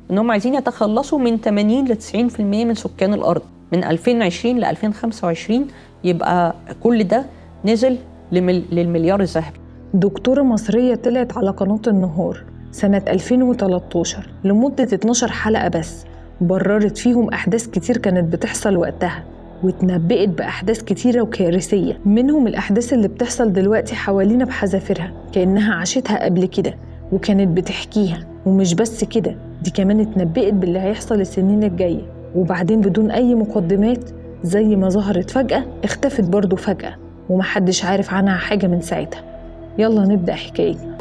ان هم عايزين يتخلصوا من 80 ل 90% من سكان الارض من 2020 ل 2025 يبقى كل ده نزل لمل... للمليار الذهبي دكتورة مصرية طلعت على قناة النهار سنة 2013 لمدة 12 حلقة بس بررت فيهم أحداث كتير كانت بتحصل وقتها واتنبأت بأحداث كتيرة وكارثية منهم الأحداث اللي بتحصل دلوقتي حوالينا بحذافيرها كأنها عاشتها قبل كده وكانت بتحكيها ومش بس كده دي كمان اتنبأت باللي هيحصل السنين الجاية وبعدين بدون أي مقدمات زي ما ظهرت فجأة اختفت برضه فجأة ومحدش عارف عنها حاجة من ساعتها يلا نبدأ حكايتنا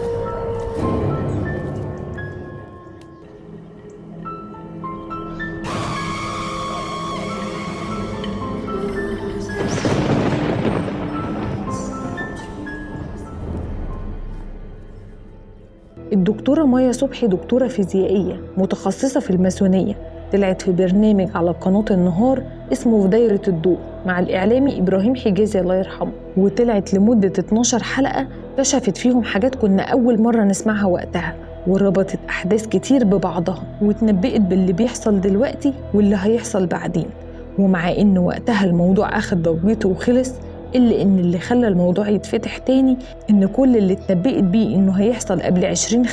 الدكتورة مايا صبحي دكتورة فيزيائية متخصصة في الماسونية طلعت في برنامج على قناة النهار اسمه في دايرة الضوء مع الإعلامي إبراهيم حجازي الله يرحمه وطلعت لمدة 12 حلقة كشفت فيهم حاجات كنا أول مرة نسمعها وقتها وربطت أحداث كتير ببعضها واتنبأت باللي بيحصل دلوقتي واللي هيحصل بعدين ومع إن وقتها الموضوع أخد ضجته وخلص إلا إن اللي خلى الموضوع يتفتح تاني إن كل اللي اتنبأت بيه إنه هيحصل قبل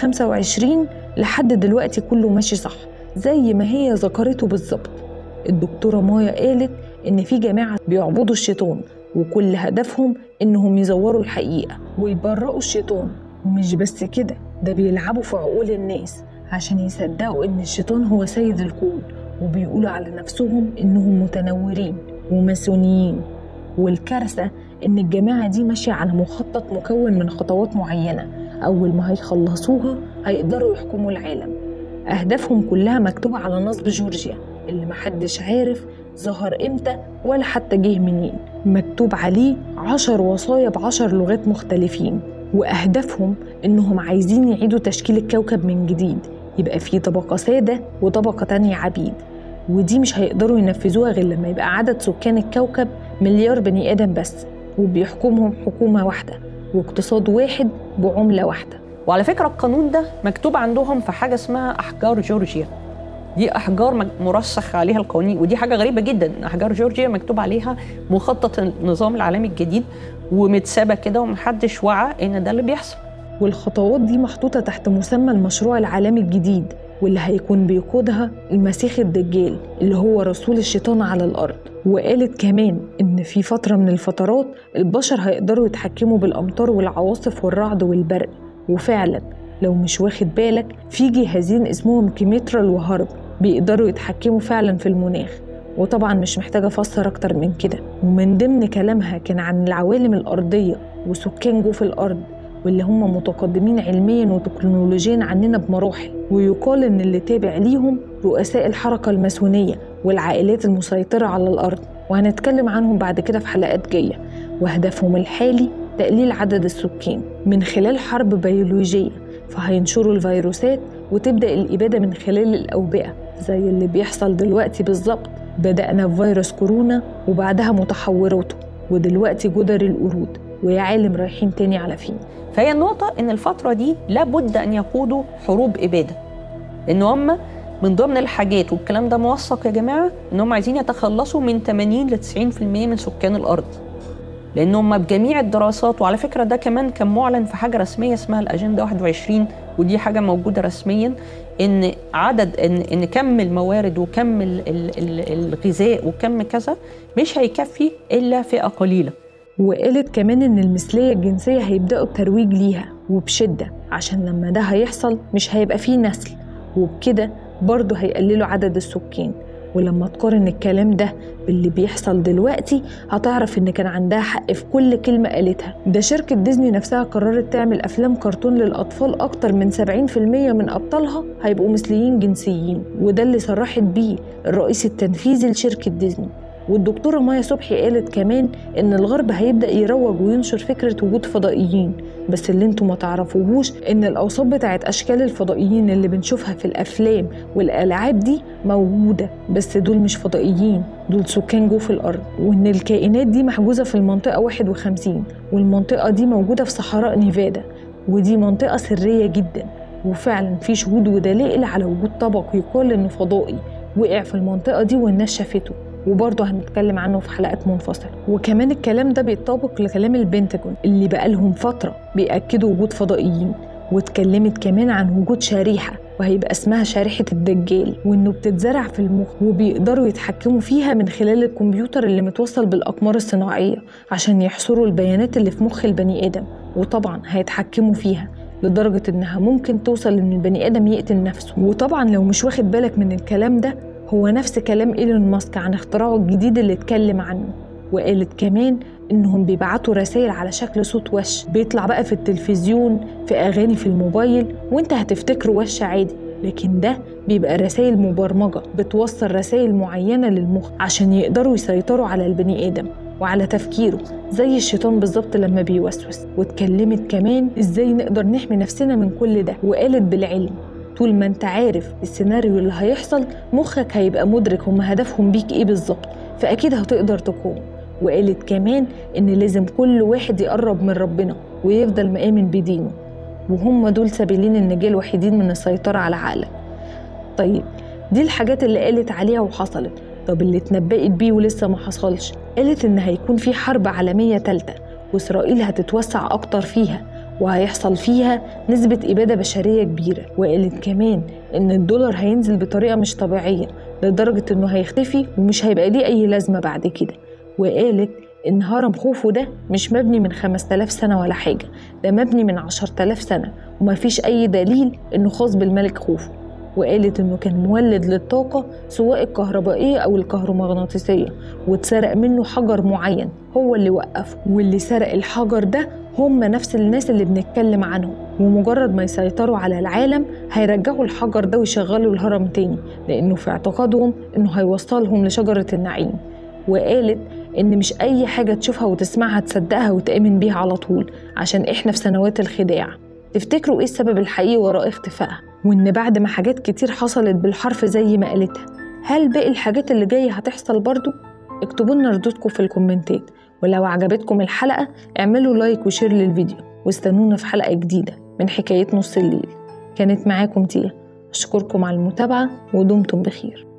2025 لحد دلوقتي كله ماشي صح زي ما هي ذكرته بالظبط الدكتورة مايا قالت إن في جماعة بيعبدوا الشيطان وكل هدفهم إنهم يزوروا الحقيقة ويبرئوا الشيطان ومش بس كده ده بيلعبوا في عقول الناس عشان يصدقوا إن الشيطان هو سيد الكون وبيقولوا على نفسهم إنهم متنورين وماسونيين والكارثة إن الجماعة دي ماشية على مخطط مكون من خطوات معينة أول ما هيخلصوها هيقدروا يحكموا العالم أهدافهم كلها مكتوبة على نصب جورجيا اللي محدش عارف ظهر إمتى ولا حتى جه منين مكتوب عليه عشر وصايا بعشر لغات مختلفين وأهدافهم إنهم عايزين يعيدوا تشكيل الكوكب من جديد يبقى فيه طبقة سادة وطبقة تانية عبيد ودي مش هيقدروا ينفذوها غير لما يبقى عدد سكان الكوكب مليار بني آدم بس وبيحكمهم حكومة واحدة واقتصاد واحد بعملة واحدة وعلى فكرة القانون ده مكتوب عندهم في حاجة اسمها أحجار جورجيا دي أحجار مرسخ عليها القوانين ودي حاجة غريبة جدا أحجار جورجيا مكتوب عليها مخطط النظام العالمي الجديد ومتسابة كده ومحدش وعى إن ده اللي بيحصل والخطوات دي محطوطة تحت مسمى المشروع العالمي الجديد واللي هيكون بيقودها المسيح الدجال اللي هو رسول الشيطان على الأرض وقالت كمان إن في فترة من الفترات البشر هيقدروا يتحكموا بالأمطار والعواصف والرعد والبرق وفعلا لو مش واخد بالك في جهازين اسمهم كيميترال وهارب بيقدروا يتحكموا فعلا في المناخ وطبعا مش محتاجة أفسر أكتر من كده ومن ضمن كلامها كان عن العوالم الأرضية وسكان جوف الأرض واللي هم متقدمين علميا وتكنولوجيا عننا بمراحل ويقال ان اللي تابع ليهم رؤساء الحركة الماسونية والعائلات المسيطرة على الأرض وهنتكلم عنهم بعد كده في حلقات جاية وهدفهم الحالي تقليل عدد السكان من خلال حرب بيولوجية فهينشروا الفيروسات وتبدأ الإبادة من خلال الأوبئة زي اللي بيحصل دلوقتي بالظبط بدأنا بفيروس كورونا وبعدها متحوراته ودلوقتي جدر القرود ويا عالم رايحين تاني على فين فهي النقطة إن الفترة دي لابد أن يقودوا حروب إبادة لأن هم من ضمن الحاجات والكلام ده موثق يا جماعة إن هم عايزين يتخلصوا من 80 ل 90% من سكان الأرض لأن هم بجميع الدراسات وعلى فكرة ده كمان كان معلن في حاجة رسمية اسمها الأجندة 21 ودي حاجة موجودة رسميا إن عدد إن إن كم الموارد وكم ال ال ال الغذاء وكم كذا مش هيكفي إلا فئة قليلة وقالت كمان إن المثلية الجنسية هيبدأوا الترويج ليها وبشدة عشان لما ده هيحصل مش هيبقى فيه نسل وبكده برضه هيقللوا عدد السكان ولما تقارن الكلام ده باللي بيحصل دلوقتي هتعرف ان كان عندها حق في كل كلمة قالتها ده شركة ديزني نفسها قررت تعمل افلام كرتون للاطفال اكتر من 70% من ابطالها هيبقوا مثليين جنسيين وده اللي صرحت بيه الرئيس التنفيذي لشركة ديزني والدكتورة مايا صبحي قالت كمان إن الغرب هيبدأ يروج وينشر فكرة وجود فضائيين بس اللي انتوا ما تعرفوهوش إن الأوصاف بتاعت أشكال الفضائيين اللي بنشوفها في الأفلام والألعاب دي موجودة بس دول مش فضائيين دول سكان جوف الأرض وإن الكائنات دي محجوزة في المنطقة 51 والمنطقة دي موجودة في صحراء نيفادا ودي منطقة سرية جدا وفعلا في شهود ودلائل على وجود طبق يقال انه فضائي وقع في المنطقة دي والناس شافته وبرضه هنتكلم عنه في حلقات منفصلة وكمان الكلام ده بيتطابق لكلام البنتاجون اللي بقالهم فترة بيأكدوا وجود فضائيين واتكلمت كمان عن وجود شريحة وهيبقى اسمها شريحة الدجال وإنه بتتزرع في المخ وبيقدروا يتحكموا فيها من خلال الكمبيوتر اللي متوصل بالأقمار الصناعية عشان يحصروا البيانات اللي في مخ البني آدم وطبعا هيتحكموا فيها لدرجة إنها ممكن توصل إن البني آدم يقتل نفسه وطبعا لو مش واخد بالك من الكلام ده هو نفس كلام إيلون ماسك عن اختراعه الجديد اللي اتكلم عنه وقالت كمان إنهم بيبعتوا رسائل على شكل صوت وش بيطلع بقى في التلفزيون في أغاني في الموبايل وإنت هتفتكره وش عادي لكن ده بيبقى رسائل مبرمجة بتوصل رسائل معينة للمخ عشان يقدروا يسيطروا على البني آدم وعلى تفكيره زي الشيطان بالظبط لما بيوسوس واتكلمت كمان ازاي نقدر نحمي نفسنا من كل ده وقالت بالعلم طول ما انت عارف السيناريو اللي هيحصل مخك هيبقى مدرك هم هدفهم بيك ايه بالظبط فاكيد هتقدر تقوم وقالت كمان ان لازم كل واحد يقرب من ربنا ويفضل مآمن بدينه وهم دول سبيلين النجاة الوحيدين من السيطرة على عقلك طيب دي الحاجات اللي قالت عليها وحصلت طب اللي اتنبأت بيه ولسه ما حصلش قالت إن هيكون في حرب عالمية تالتة وإسرائيل هتتوسع أكتر فيها وهيحصل فيها نسبة إبادة بشرية كبيرة وقالت كمان إن الدولار هينزل بطريقة مش طبيعية لدرجة إنه هيختفي ومش هيبقى ليه أي لازمة بعد كده وقالت إن هرم خوفو ده مش مبني من 5000 سنة ولا حاجة ده مبني من 10000 سنة ومفيش أي دليل إنه خاص بالملك خوفو وقالت إنه كان مولد للطاقة سواء الكهربائية أو الكهرومغناطيسية واتسرق منه حجر معين هو اللي وقفه واللي سرق الحجر ده هم نفس الناس اللي بنتكلم عنهم ومجرد ما يسيطروا على العالم هيرجعوا الحجر ده ويشغلوا الهرم تاني لأنه في اعتقادهم إنه هيوصلهم لشجرة النعيم وقالت إن مش أي حاجة تشوفها وتسمعها تصدقها وتآمن بيها على طول عشان إحنا في سنوات الخداع تفتكروا إيه السبب الحقيقي وراء اختفائها وإن بعد ما حاجات كتير حصلت بالحرف زي ما قالتها هل باقي الحاجات اللي جاية هتحصل برضو؟ اكتبوا لنا ردودكم في الكومنتات ولو عجبتكم الحلقة اعملوا لايك وشير للفيديو واستنونا في حلقة جديدة من حكاية نص الليل كانت معاكم تيا أشكركم على المتابعة ودمتم بخير